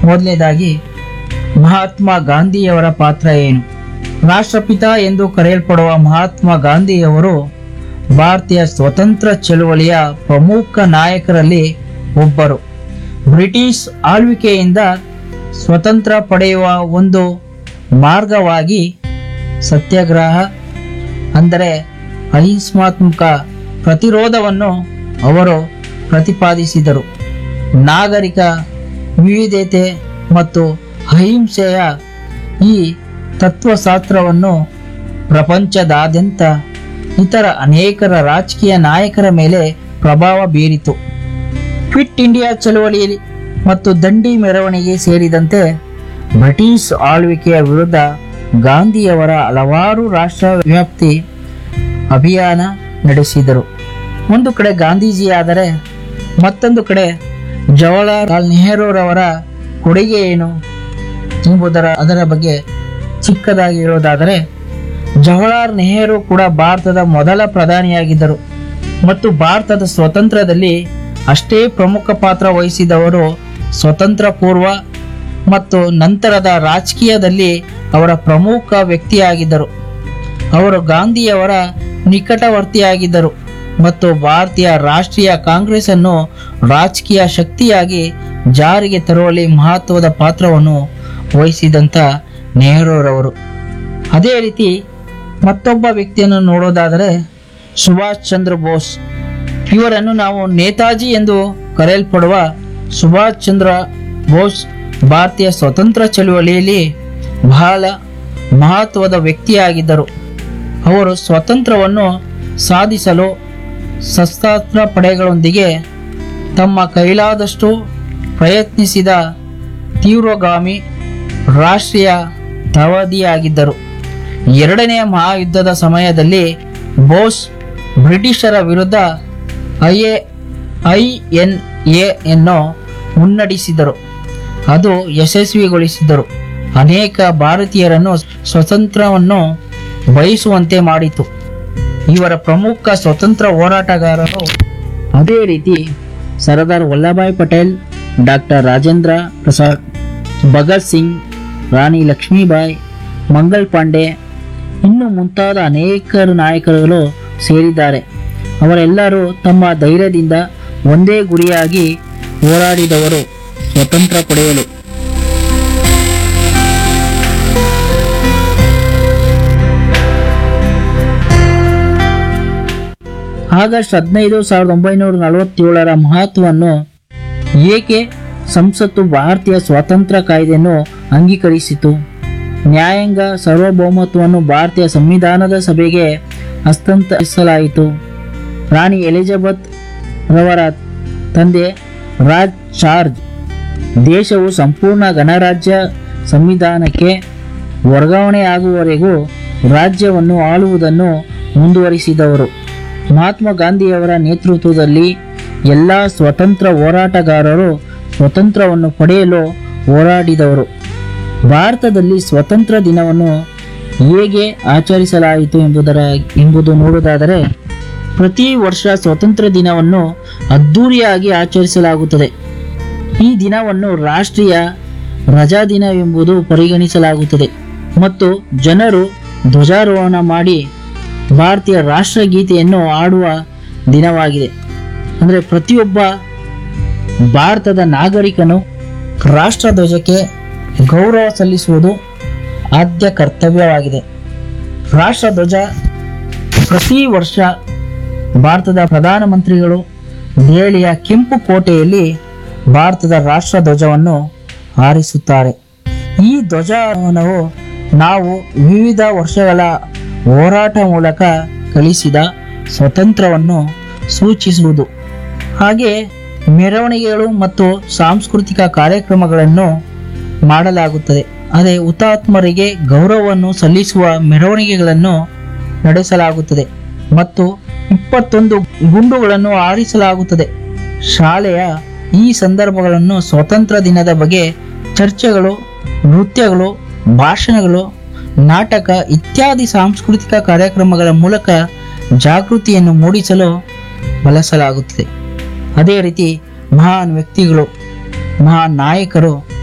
ಮೊದಲನೇದಾಗಿ ಮಹಾತ್ಮ ಗಾಂಧಿಯವರ ಪಾತ್ರ ಏನು ರಾಷ್ಟ್ರಪಿತ ಎಂದು ಕರೆಯಲ್ಪಡುವ ಮಹಾತ್ಮ ಗಾಂಧಿಯವರು ಭಾರತೀಯ ಸ್ವತಂತ್ರ ಚಳುವಳಿಯ ಪ್ರಮುಖ ನಾಯಕರಲ್ಲಿ ಒಬ್ಬರು ಬ್ರಿಟಿಷ್ ಆಳ್ವಿಕೆಯಿಂದ ಸ್ವತಂತ್ರ ಪಡೆಯುವ ಒಂದು ಮಾರ್ಗವಾಗಿ ಸತ್ಯಾಗ್ರಹ ಅಂದರೆ ಅಹಿಂಸಾತ್ಮಕ ಪ್ರತಿರೋಧವನ್ನು ಅವರು ಪ್ರತಿಪಾದಿಸಿದರು ನಾಗರಿಕ ವಿವಿಧತೆ ಮತ್ತು ಅಹಿಂಸೆಯ ಈ ತತ್ವಶಾಸ್ತ್ರವನ್ನು ಪ್ರಪಂಚದಾದ್ಯಂತ ಇತರ ಅನೇಕರ ರಾಜಕೀಯ ನಾಯಕರ ಮೇಲೆ ಪ್ರಭಾವ ಬೀರಿತು ಕ್ವಿಟ್ ಇಂಡಿಯಾ ಚಳವಳಿ ಮತ್ತು ದಂಡಿ ಮೆರವಣಿಗೆ ಸೇರಿದಂತೆ ಬ್ರಿಟಿಷ್ ಆಳ್ವಿಕೆಯ ವಿರುದ್ಧ ಗಾಂಧಿಯವರ ಹಲವಾರು ರಾಷ್ಟ್ರವ್ಯಾಪ್ತಿ ಅಭಿಯಾನ ನಡೆಸಿದರು ಒಂದು ಕಡೆ ಗಾಂಧೀಜಿಯಾದರೆ ಮತ್ತೊಂದು ಕಡೆ ಜವಾಹರಲಾಲ್ ನೆಹರೂರವರ ಕೊಡುಗೆ ಏನು ಎಂಬುದರ ಅದರ ಬಗ್ಗೆ ಚಿಕ್ಕದಾಗಿ ಹೇಳೋದಾದರೆ ಜವಾಹರಲಾಲ್ ನೆಹರು ಕೂಡ ಭಾರತದ ಮೊದಲ ಪ್ರಧಾನಿಯಾಗಿದ್ದರು ಮತ್ತು ಭಾರತದ ಸ್ವಾತಂತ್ರ್ಯದಲ್ಲಿ ಅಷ್ಟೇ ಪ್ರಮುಖ ಪಾತ್ರ ವಹಿಸಿದವರು ಸ್ವತಂತ್ರ ಪೂರ್ವ ಮತ್ತು ನಂತರದ ರಾಜಕೀಯದಲ್ಲಿ ಅವರ ಪ್ರಮುಖ ವ್ಯಕ್ತಿಯಾಗಿದ್ದರು ಅವರು ಗಾಂಧಿಯವರ ನಿಕಟವರ್ತಿಯಾಗಿದ್ದರು ಮತ್ತು ಭಾರತೀಯ ರಾಷ್ಟ್ರೀಯ ಕಾಂಗ್ರೆಸ್ ಅನ್ನು ರಾಜಕೀಯ ಶಕ್ತಿಯಾಗಿ ಜಾರಿಗೆ ತರುವಲ್ಲಿ ಮಹತ್ವದ ಪಾತ್ರವನ್ನು ವಹಿಸಿದಂಥ ನೆಹರೂರವರು ಅದೇ ರೀತಿ ಮತ್ತೊಬ್ಬ ವ್ಯಕ್ತಿಯನ್ನು ನೋಡೋದಾದರೆ ಸುಭಾಷ್ ಚಂದ್ರ ಬೋಸ್ ಇವರನ್ನು ನಾವು ನೇತಾಜಿ ಎಂದು ಕರೆಯಲ್ಪಡುವ ಸುಭಾಷ್ ಚಂದ್ರ ಬೋಸ್ ಭಾರತೀಯ ಸ್ವತಂತ್ರ ಚಳುವಳಿಯಲ್ಲಿ ಬಹಳ ಮಹತ್ವದ ವ್ಯಕ್ತಿಯಾಗಿದ್ದರು ಅವರು ಸ್ವಾತಂತ್ರ್ಯವನ್ನು ಸಾಧಿಸಲು ಸಶಸ್ತ್ರ ಪಡೆಗಳೊಂದಿಗೆ ತಮ್ಮ ಕೈಲಾದಷ್ಟು ಪ್ರಯತ್ನಿಸಿದ ತೀವ್ರಗಾಮಿ ರಾಷ್ಟ್ರೀಯ ತವದಿಯಾಗಿದ್ದರು ಎರಡನೆಯ ಮಹಾಯುದ್ಧದ ಸಮಯದಲ್ಲಿ ಬೋಸ್ ಬ್ರಿಟಿಷರ ವಿರುದ್ಧ ಐ ಐ ಎನ್ ಎನ್ನು ಮುನ್ನಡೆಸಿದರು ಅದು ಯಶಸ್ವಿಗೊಳಿಸಿದರು ಅನೇಕ ಭಾರತೀಯರನ್ನು ಸ್ವತಂತ್ರವನ್ನು ಬಯಸುವಂತೆ ಮಾಡಿತು ಇವರ ಪ್ರಮುಖ ಸ್ವತಂತ್ರ ಹೋರಾಟಗಾರರು ಅದೇ ರೀತಿ ಸರ್ದಾರ್ ವಲ್ಲಭಾಯ್ ಪಟೇಲ್ ಡಾಕ್ಟರ್ ರಾಜೇಂದ್ರ ಪ್ರಸಾದ್ ಭಗತ್ ಸಿಂಗ್ ರಾಣಿ ಲಕ್ಷ್ಮೀಬಾಯಿ ಮಂಗಲ್ ಪಾಂಡೆ ಇನ್ನು ಮುಂತಾದ ಅನೇಕ ನಾಯಕರುಗಳು ಸೇರಿದ್ದಾರೆ ಅವರೆಲ್ಲರೂ ತಮ್ಮ ಧೈರ್ಯದಿಂದ ಒಂದೇ ಗುರಿಯಾಗಿ ಹೋರಾಡಿದವರು ಸ್ವತಂತ್ರ ಪಡೆಯಲು ಆಗಸ್ಟ್ ಹದಿನೈದು ಸಾವಿರದ ಒಂಬೈನೂರ ನಲವತ್ತೇಳರ ಮಹತ್ವವನ್ನು ಏಕೆ ಸಂಸತ್ತು ಭಾರತೀಯ ಸ್ವಾತಂತ್ರ್ಯ ಕಾಯ್ದೆಯನ್ನು ಅಂಗೀಕರಿಸಿತು ನ್ಯಾಯಾಂಗ ಸಾರ್ವಭೌಮತ್ವವನ್ನು ಭಾರತೀಯ ಸಂವಿಧಾನದ ಸಭೆಗೆ ಹಸ್ತಾಂತರಿಸಲಾಯಿತು ರಾಣಿ ಎಲಿಜಬೆತ್ ರವರ ತಂದೆ ರಾಜ್ ಚಾರ್ಜ್ ದೇಶವು ಸಂಪೂರ್ಣ ಗಣರಾಜ್ಯ ಸಂವಿಧಾನಕ್ಕೆ ವರ್ಗಾವಣೆಯಾಗುವವರೆಗೂ ರಾಜ್ಯವನ್ನು ಆಳುವುದನ್ನು ಮುಂದುವರಿಸಿದವರು ಮಹಾತ್ಮ ಗಾಂಧಿಯವರ ನೇತೃತ್ವದಲ್ಲಿ ಎಲ್ಲ ಸ್ವತಂತ್ರ ಹೋರಾಟಗಾರರು ಸ್ವತಂತ್ರವನ್ನು ಪಡೆಯಲು ಹೋರಾಡಿದವರು ಭಾರತದಲ್ಲಿ ಸ್ವತಂತ್ರ ದಿನವನ್ನು ಹೇಗೆ ಆಚರಿಸಲಾಯಿತು ಎಂಬುದರ ಎಂಬುದು ನೋಡುವುದಾದರೆ ಪ್ರತಿ ವರ್ಷ ಸ್ವತಂತ್ರ ದಿನವನ್ನು ಅದ್ಧೂರಿಯಾಗಿ ಆಚರಿಸಲಾಗುತ್ತದೆ ಈ ದಿನವನ್ನು ರಾಷ್ಟ್ರೀಯ ರಜಾ ದಿನವೆಂಬುದು ಪರಿಗಣಿಸಲಾಗುತ್ತದೆ ಮತ್ತು ಜನರು ಧ್ವಜಾರೋಹಣ ಮಾಡಿ ಭಾರತೀಯ ರಾಷ್ಟ್ರಗೀತೆಯನ್ನು ಆಡುವ ದಿನವಾಗಿದೆ ಅಂದರೆ ಪ್ರತಿಯೊಬ್ಬ ಭಾರತದ ನಾಗರಿಕನು ರಾಷ್ಟ್ರಧ್ವಜಕ್ಕೆ ಗೌರವ ಸಲ್ಲಿಸುವುದು ಆದ್ಯ ಕರ್ತವ್ಯವಾಗಿದೆ ರಾಷ್ಟ್ರಧ್ವಜ ಪ್ರತಿ ವರ್ಷ ಭಾರತದ ಪ್ರಧಾನಮಂತ್ರಿಗಳು ದೆಹಲಿಯ ಕೆಂಪು ಕೋಟೆಯಲ್ಲಿ ಭಾರತದ ರಾಷ್ಟ್ರಧ್ವಜವನ್ನು ಹಾರಿಸುತ್ತಾರೆ ಈ ಧ್ವಜವನ್ನು ನಾವು ವಿವಿಧ ವರ್ಷಗಳ ಹೋರಾಟ ಮೂಲಕ ಗಳಿಸಿದ ಸ್ವತಂತ್ರವನ್ನು ಸೂಚಿಸುವುದು ಹಾಗೆ ಮೆರವಣಿಗೆಗಳು ಮತ್ತು ಸಾಂಸ್ಕೃತಿಕ ಕಾರ್ಯಕ್ರಮಗಳನ್ನು ಮಾಡಲಾಗುತ್ತದೆ ಅದೇ ಹುತಾತ್ಮರಿಗೆ ಗೌರವವನ್ನು ಸಲ್ಲಿಸುವ ಮೆರವಣಿಗೆಗಳನ್ನು ನಡೆಸಲಾಗುತ್ತದೆ ಮತ್ತು ಇಪ್ಪತ್ತೊಂದು ಗುಂಡುಗಳನ್ನು ಆರಿಸಲಾಗುತ್ತದೆ ಶಾಲೆಯ ಈ ಸಂದರ್ಭಗಳನ್ನು ಸ್ವತಂತ್ರ ದಿನದ ಬಗ್ಗೆ ಚರ್ಚೆಗಳು ನೃತ್ಯಗಳು ಭಾಷಣಗಳು ನಾಟಕ ಇತ್ಯಾದಿ ಸಾಂಸ್ಕೃತಿಕ ಕಾರ್ಯಕ್ರಮಗಳ ಮೂಲಕ ಜಾಗೃತಿಯನ್ನು ಮೂಡಿಸಲು ಬಳಸಲಾಗುತ್ತದೆ ಅದೇ ರೀತಿ ಮಹಾನ್ ವ್ಯಕ್ತಿಗಳು ಮಹಾನ್ ನಾಯಕರು